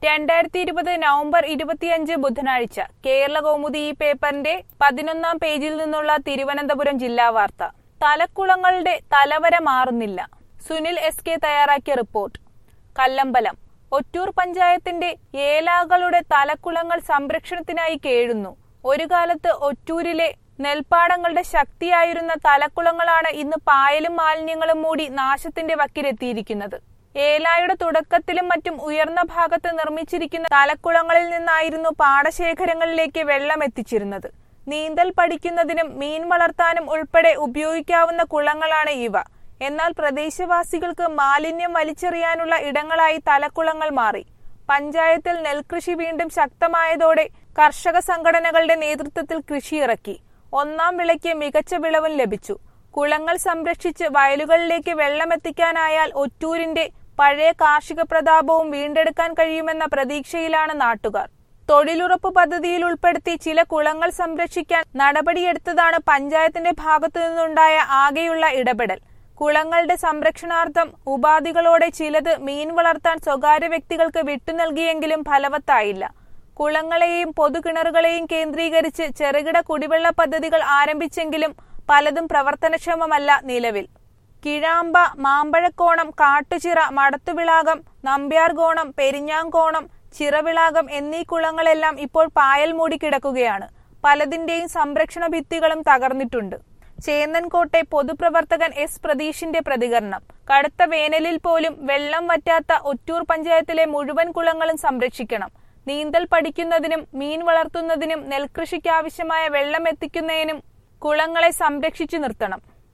രണ്ടായിരത്തി ഇരുപത് നവംബർ ഇരുപത്തിയഞ്ച് ബുധനാഴ്ച കേരള കൗമുദി ഈ പേപ്പറിന്റെ പതിനൊന്നാം പേജിൽ നിന്നുള്ള തിരുവനന്തപുരം ജില്ലാ വാർത്ത തലക്കുളങ്ങളുടെ തലവര മാറുന്നില്ല സുനിൽ എസ് കെ തയ്യാറാക്കിയ റിപ്പോർട്ട് കല്ലമ്പലം ഒറ്റൂർ പഞ്ചായത്തിന്റെ ഏലാകളുടെ തലക്കുളങ്ങൾ സംരക്ഷണത്തിനായി കേഴുന്നു ഒരു കാലത്ത് ഒറ്റൂരിലെ നെൽപ്പാടങ്ങളുടെ ശക്തിയായിരുന്ന തലക്കുളങ്ങളാണ് ഇന്ന് പായലും മാലിന്യങ്ങളും മൂടി നാശത്തിന്റെ വക്കിലെത്തിയിരിക്കുന്നത് ഏലായുടെ തുടക്കത്തിലും മറ്റും ഉയർന്ന ഭാഗത്ത് നിർമ്മിച്ചിരിക്കുന്ന തലക്കുളങ്ങളിൽ നിന്നായിരുന്നു പാടശേഖരങ്ങളിലേക്ക് വെള്ളം എത്തിച്ചിരുന്നത് നീന്തൽ പഠിക്കുന്നതിനും മീൻ വളർത്താനും ഉൾപ്പെടെ ഉപയോഗിക്കാവുന്ന കുളങ്ങളാണ് ഇവ എന്നാൽ പ്രദേശവാസികൾക്ക് മാലിന്യം വലിച്ചെറിയാനുള്ള ഇടങ്ങളായി തലക്കുളങ്ങൾ മാറി പഞ്ചായത്തിൽ നെൽകൃഷി വീണ്ടും ശക്തമായതോടെ കർഷക സംഘടനകളുടെ നേതൃത്വത്തിൽ കൃഷിയിറക്കി ഒന്നാം വിളയ്ക്ക് മികച്ച വിളവും ലഭിച്ചു കുളങ്ങൾ സംരക്ഷിച്ച് വയലുകളിലേക്ക് വെള്ളമെത്തിക്കാനായാൽ ഒറ്റൂരിന്റെ പഴയ കാർഷിക പ്രതാപവും വീണ്ടെടുക്കാൻ കഴിയുമെന്ന പ്രതീക്ഷയിലാണ് നാട്ടുകാർ തൊഴിലുറപ്പ് പദ്ധതിയിൽ ഉൾപ്പെടുത്തി ചില കുളങ്ങൾ സംരക്ഷിക്കാൻ നടപടിയെടുത്തതാണ് പഞ്ചായത്തിന്റെ ഭാഗത്തു നിന്നുണ്ടായ ആകെയുള്ള ഇടപെടൽ കുളങ്ങളുടെ സംരക്ഷണാർത്ഥം ഉപാധികളോടെ ചിലത് മീൻ വളർത്താൻ സ്വകാര്യ വ്യക്തികൾക്ക് വിട്ടുനൽകിയെങ്കിലും ഫലവത്തായില്ല കുളങ്ങളെയും പൊതുകിണറുകളെയും കേന്ദ്രീകരിച്ച് ചെറുകിട കുടിവെള്ള പദ്ധതികൾ ആരംഭിച്ചെങ്കിലും പലതും പ്രവർത്തനക്ഷമമല്ല നിലവിൽ കിഴാമ്പ മാമ്പഴക്കോണം കാട്ടുചിറ മടത്തുവിളാകം നമ്പ്യാർകോണം പെരിഞ്ഞാങ്കോണം ചിറവിളാകം എന്നീ കുളങ്ങളെല്ലാം ഇപ്പോൾ പായൽ മൂടി കിടക്കുകയാണ് പലതിന്റെയും സംരക്ഷണ ഭിത്തികളും തകർന്നിട്ടുണ്ട് ചേന്നൻകോട്ടെ പൊതുപ്രവർത്തകൻ എസ് പ്രതീഷിന്റെ പ്രതികരണം കടുത്ത വേനലിൽ പോലും വെള്ളം വറ്റാത്ത ഒറ്റൂർ പഞ്ചായത്തിലെ മുഴുവൻ കുളങ്ങളും സംരക്ഷിക്കണം നീന്തൽ പഠിക്കുന്നതിനും മീൻ വളർത്തുന്നതിനും നെൽകൃഷിക്കാവശ്യമായ വെള്ളം എത്തിക്കുന്നതിനും കുളങ്ങളെ സംരക്ഷിച്ചു നിർത്തണം